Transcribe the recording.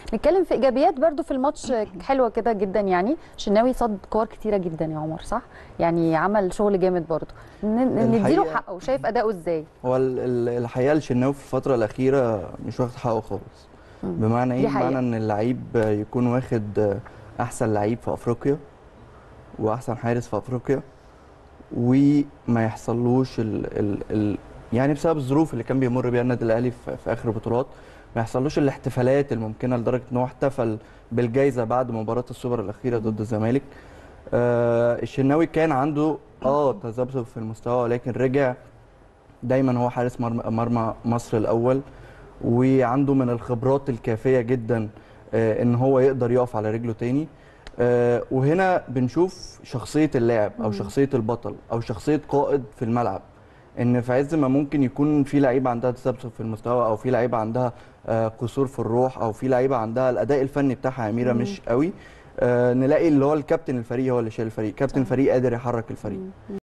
نتكلم في ايجابيات برضو في الماتش حلوه كده جدا يعني شناوي صد كور كتيره جدا يا عمر صح يعني عمل شغل جامد برضو ن- نديله الحقيقة- حقه شايف اداؤه ازاي هو ال- ال- الحقيقه الشناوي في الفتره الاخيره مش واخد حقه خالص مم. بمعنى دي ايه حقيقة. بمعنى ان اللعيب يكون واخد احسن لعيب في افريقيا واحسن حارس في افريقيا وما يحصلوش ال ال ال يعني بسبب الظروف اللي كان بيمر بيها النادي الاهلي في, في اخر بطولات ما يحصلوش الاحتفالات الممكنه لدرجه ان هو احتفل بالجائزه بعد مباراه السوبر الاخيره ضد الزمالك آه الشناوي كان عنده اه تذبذب في المستوى ولكن رجع دايما هو حارس مرمى, مرمى مصر الاول وعنده من الخبرات الكافيه جدا آه ان هو يقدر يقف على رجله تاني آه وهنا بنشوف شخصيه اللاعب او مم. شخصيه البطل او شخصيه قائد في الملعب ان في عز ما ممكن يكون في لعيبه عندها تذبذب في المستوى او في لعيبه عندها آه قصور في الروح او في لعيبه عندها الاداء الفني بتاعها يا اميره مم. مش قوي آه نلاقي اللي هو الكابتن الفريق هو اللي شايل الفريق كابتن صح. الفريق قادر يحرك الفريق مم.